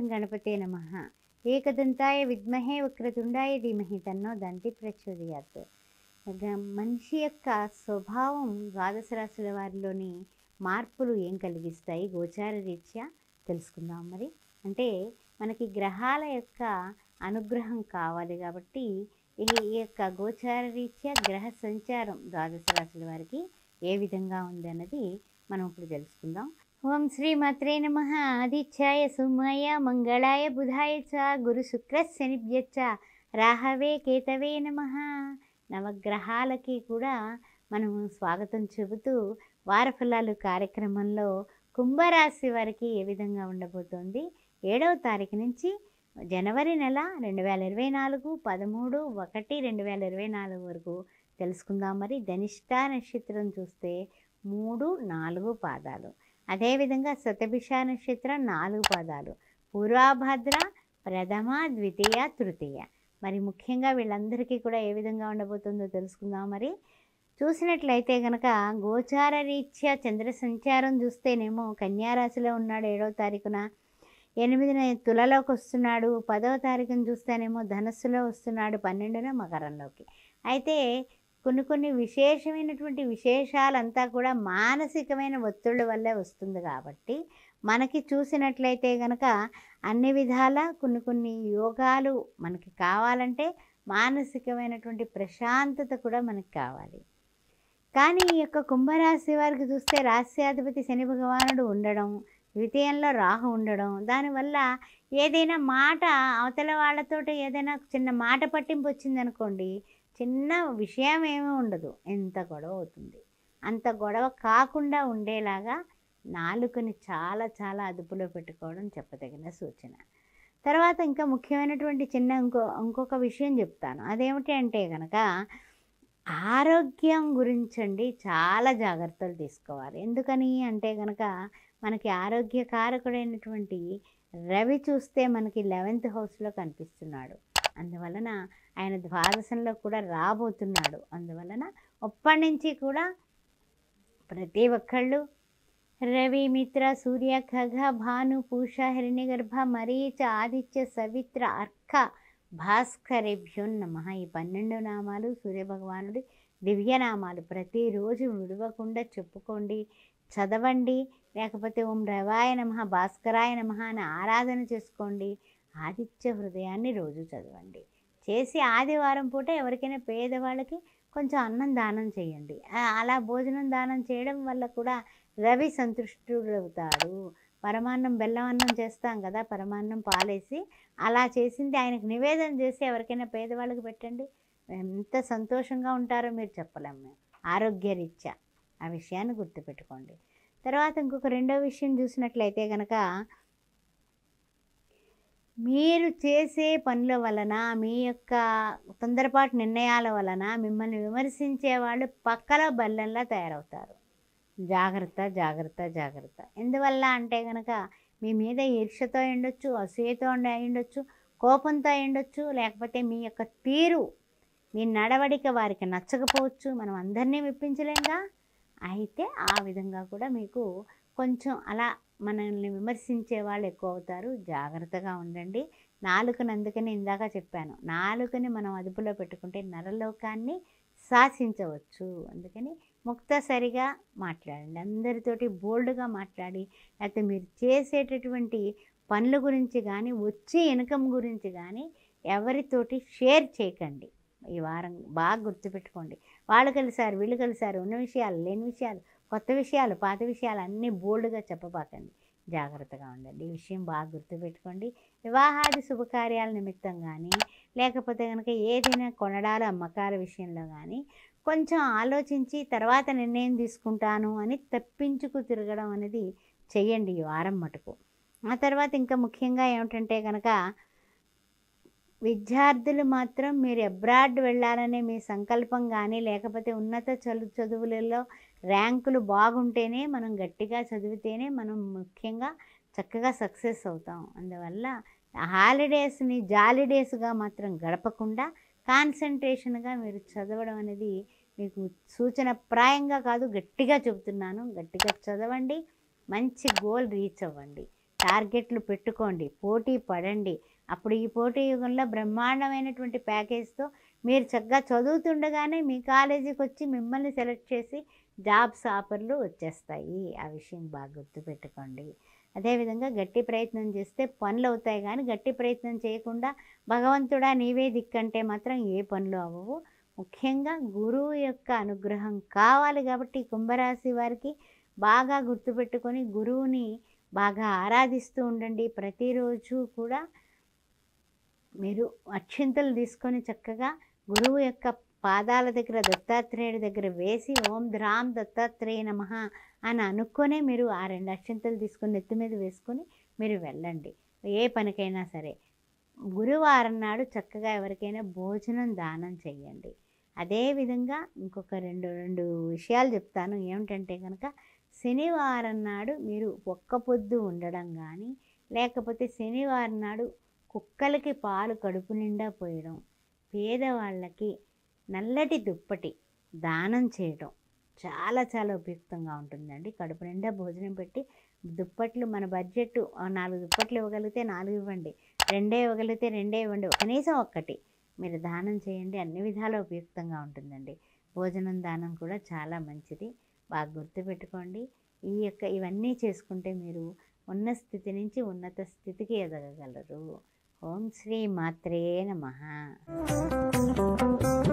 గణపతే నమ ఏకదంతాయ విద్మహే వక్రతుండాయ ధీమహి తన్నో దంతి ప్రచోదయాత్ గ- మనిషి యొక్క స్వభావం ద్వాదశ రాశుల వారిలోని మార్పులు ఏం కలిగిస్తాయి గోచార రీత్యా తెలుసుకుందాం మరి అంటే మనకి గ్రహాల యొక్క అనుగ్రహం కావాలి కాబట్టి ఈ ఈ యొక్క గోచార రీత్యా గ్రహ సంచారం ద్వాదశ రాశుల వారికి ఏ విధంగా ఉంది అన్నది మనం ఇప్పుడు తెలుసుకుందాం ఓం శ్రీ మాత్రే నమ ఆదిత్యాయ సోమాయ మంగళాయ బుధాయ చ గురు శుక్ర శనిభ్యచ్చ రాహవే కేతవే నమ నవగ్రహాలకి కూడా మనం స్వాగతం చెబుతూ వారఫలాలు కార్యక్రమంలో కుంభరాశి వారికి ఏ విధంగా ఉండబోతోంది ఏడవ తారీఖు నుంచి జనవరి నెల రెండు వేల ఇరవై నాలుగు పదమూడు ఒకటి రెండు వేల ఇరవై నాలుగు వరకు తెలుసుకుందాం మరి ధనిష్ట నక్షత్రం చూస్తే మూడు నాలుగు పాదాలు అదేవిధంగా శతభిష నక్షత్రం నాలుగు పాదాలు పూర్వాభద్ర ప్రథమ ద్వితీయ తృతీయ మరి ముఖ్యంగా వీళ్ళందరికీ కూడా ఏ విధంగా ఉండబోతుందో తెలుసుకుందాం మరి చూసినట్లయితే కనుక గోచార రీత్యా చంద్ర సంచారం చూస్తేనేమో కన్యారాశిలో ఉన్నాడు ఏడవ తారీఖున ఎనిమిదిన తులలోకి వస్తున్నాడు పదవ తారీఖున చూస్తేనేమో ధనస్సులో వస్తున్నాడు పన్నెండున మకరంలోకి అయితే కొన్ని కొన్ని విశేషమైనటువంటి విశేషాలంతా కూడా మానసికమైన ఒత్తిళ్ళ వల్లే వస్తుంది కాబట్టి మనకి చూసినట్లయితే కనుక అన్ని విధాల కొన్ని కొన్ని యోగాలు మనకి కావాలంటే మానసికమైనటువంటి ప్రశాంతత కూడా మనకి కావాలి కానీ ఈ యొక్క కుంభరాశి వారికి చూస్తే రాశ్యాధిపతి శని భగవానుడు ఉండడం ద్వితీయంలో రాహు ఉండడం దానివల్ల ఏదైనా మాట అవతల వాళ్ళతోటి ఏదైనా చిన్న మాట పట్టింపు వచ్చిందనుకోండి చిన్న విషయం ఏమీ ఉండదు ఎంత గొడవ అవుతుంది అంత గొడవ కాకుండా ఉండేలాగా నాలుకని చాలా చాలా అదుపులో పెట్టుకోవడం చెప్పదగిన సూచన తర్వాత ఇంకా ముఖ్యమైనటువంటి చిన్న ఇంకో ఇంకొక విషయం చెప్తాను అదేమిటి అంటే కనుక ఆరోగ్యం గురించండి చాలా జాగ్రత్తలు తీసుకోవాలి ఎందుకని అంటే కనుక మనకి ఆరోగ్యకారకుడైనటువంటి రవి చూస్తే మనకి లెవెంత్ హౌస్లో కనిపిస్తున్నాడు అందువలన ఆయన ద్వాదశంలో కూడా రాబోతున్నాడు అందువలన అప్పటి నుంచి కూడా ప్రతి ఒక్కళ్ళు రవి మిత్ర సూర్య ఖగ భాను పూష హిరణ్యగర్భ మరీచ ఆదిత్య సవిత్ర అర్క భాస్కరేభ్యో నమ ఈ పన్నెండు నామాలు సూర్యభగవానుడి దివ్యనామాలు ప్రతిరోజు విడవకుండా చెప్పుకోండి చదవండి లేకపోతే ఓం రవాయ నమ భాస్కరాయ నమ అని ఆరాధన చేసుకోండి ఆదిత్య హృదయాన్ని రోజు చదవండి చేసి ఆదివారం పూట ఎవరికైనా పేదవాళ్ళకి కొంచెం అన్నం దానం చేయండి ఆ- అలా భోజనం దానం చేయడం వల్ల కూడా రవి సంతుష్టుడవుతాడు పరమాన్నం బెల్లం అన్నం చేస్తాం కదా పరమాన్నం పాలేసి అలా చేసింది ఆయనకు నివేదన చేసి ఎవరికైనా పేదవాళ్ళకి పెట్టండి ఎంత సంతోషంగా ఉంటారో మీరు చెప్పలేము మేము ఆరోగ్యరీత్యా ఆ విషయాన్ని గుర్తుపెట్టుకోండి తర్వాత ఇంకొక రెండో విషయం చూసినట్లయితే కనుక మీరు చేసే పనుల వలన మీ యొక్క తొందరపాటు నిర్ణయాల వలన మిమ్మల్ని విమర్శించే వాళ్ళు పక్కల బల్లెంలా తయారవుతారు జాగ్రత్త జాగ్రత్త జాగ్రత్త ఎందువల్ల అంటే కనుక మీ మీద ఈర్ష్యతో ఉండొచ్చు అసూయతో ఉండ- ఉండొచ్చు కోపంతో ఉండొచ్చు లేకపోతే మీ యొక్క తీరు మీ నడవడిక వారికి నచ్చకపోవచ్చు మనం అందరినీ మెప్పించలేంగా అయితే ఆ విధంగా కూడా మీకు కొంచెం అలా మనల్ని విమర్శించే వాళ్ళు ఎక్కువ అవుతారు జాగ్రత్తగా ఉండండి నాలుకని అందుకని ఇందాక చెప్పాను నాలుకని మనం అదుపులో పెట్టుకుంటే నరలోకాన్ని శాసించవచ్చు అందుకని ముక్తసరిగా మాట్లాడండి అందరితోటి బోల్డ్గా మాట్లాడి లేకపోతే మీరు చేసేటటువంటి పనుల గురించి కానీ వచ్చే ఇన్కమ్ గురించి కానీ ఎవరితోటి షేర్ చేయకండి ఈ వారం బాగా గుర్తుపెట్టుకోండి వాళ్ళు కలిసారు వీళ్ళు కలిసారు ఉన్న విషయాలు లేని విషయాలు కొత్త విషయాలు పాత విషయాలు అన్నీ బోల్డ్గా చెప్పబాకండి జాగ్రత్తగా ఉండండి ఈ విషయం బాగా గుర్తుపెట్టుకోండి వివాహాది శుభకార్యాల నిమిత్తం కానీ లేకపోతే కనుక ఏదైనా కొనడాలు అమ్మకాల విషయంలో కానీ కొంచెం ఆలోచించి తర్వాత నిర్ణయం తీసుకుంటాను అని తప్పించుకు తిరగడం అనేది చెయ్యండి ఈ వారం మటుకు ఆ తర్వాత ఇంకా ముఖ్యంగా ఏమిటంటే కనుక విద్యార్థులు మాత్రం మీరు అబ్రాడ్ వెళ్ళాలనే మీ సంకల్పం కానీ లేకపోతే ఉన్నత చదువు చదువులలో ర్యాంకులు బాగుంటేనే మనం గట్టిగా చదివితేనే మనం ముఖ్యంగా చక్కగా సక్సెస్ అవుతాం అందువల్ల హాలిడేస్ని జాలిడేస్గా మాత్రం గడపకుండా కాన్సన్ట్రేషన్గా మీరు చదవడం అనేది మీకు సూచన ప్రాయంగా కాదు గట్టిగా చెబుతున్నాను గట్టిగా చదవండి మంచి గోల్ రీచ్ అవ్వండి టార్గెట్లు పెట్టుకోండి పోటీ పడండి అప్పుడు ఈ పోటీ యుగంలో బ్రహ్మాండమైనటువంటి ప్యాకేజ్తో మీరు చక్కగా చదువుతుండగానే మీ కాలేజీకి వచ్చి మిమ్మల్ని సెలెక్ట్ చేసి జాబ్స్ ఆఫర్లు వచ్చేస్తాయి ఆ విషయం బాగా గుర్తుపెట్టుకోండి అదేవిధంగా గట్టి ప్రయత్నం చేస్తే పనులు అవుతాయి కానీ గట్టి ప్రయత్నం చేయకుండా భగవంతుడా నీవే దిక్కంటే మాత్రం ఏ పనులు అవ్వవు ముఖ్యంగా గురువు యొక్క అనుగ్రహం కావాలి కాబట్టి ఈ కుంభరాశి వారికి బాగా గుర్తుపెట్టుకొని గురువుని బాగా ఆరాధిస్తూ ఉండండి ప్రతిరోజు కూడా మీరు అక్షింతలు తీసుకొని చక్కగా గురువు యొక్క పాదాల దగ్గర దత్తాత్రేయుడి దగ్గర వేసి ఓం ద్రామ్ దత్తాత్రేయ నమ అని అనుకునే మీరు ఆ రెండు అక్షింతలు తీసుకొని నెత్తి మీద వేసుకొని మీరు వెళ్ళండి ఏ పనికైనా సరే గురువారం నాడు చక్కగా ఎవరికైనా భోజనం దానం చేయండి అదేవిధంగా ఇంకొక రెండు రెండు విషయాలు చెప్తాను ఏమిటంటే కనుక శనివారం నాడు మీరు ఒక్క పొద్దు ఉండడం కానీ లేకపోతే శనివారం నాడు కుక్కలకి పాలు కడుపు నిండా పోయడం పేదవాళ్ళకి నల్లటి దుప్పటి దానం చేయడం చాలా చాలా ఉపయుక్తంగా ఉంటుందండి కడుపు నిండా భోజనం పెట్టి దుప్పట్లు మన బడ్జెట్ ఆ నాలుగు దుప్పట్లు ఇవ్వగలిగితే నాలుగు ఇవ్వండి రెండే ఇవ్వగలిగితే రెండే ఇవ్వండి కనీసం ఒక్కటి మీరు దానం చేయండి అన్ని విధాల ఉపయుక్తంగా ఉంటుందండి భోజనం దానం కూడా చాలా మంచిది బాగా గుర్తుపెట్టుకోండి ఈ యొక్క ఇవన్నీ చేసుకుంటే మీరు ఉన్న స్థితి నుంచి ఉన్నత స్థితికి ఎదగగలరు ఓం శ్రీ మాత్రే నమః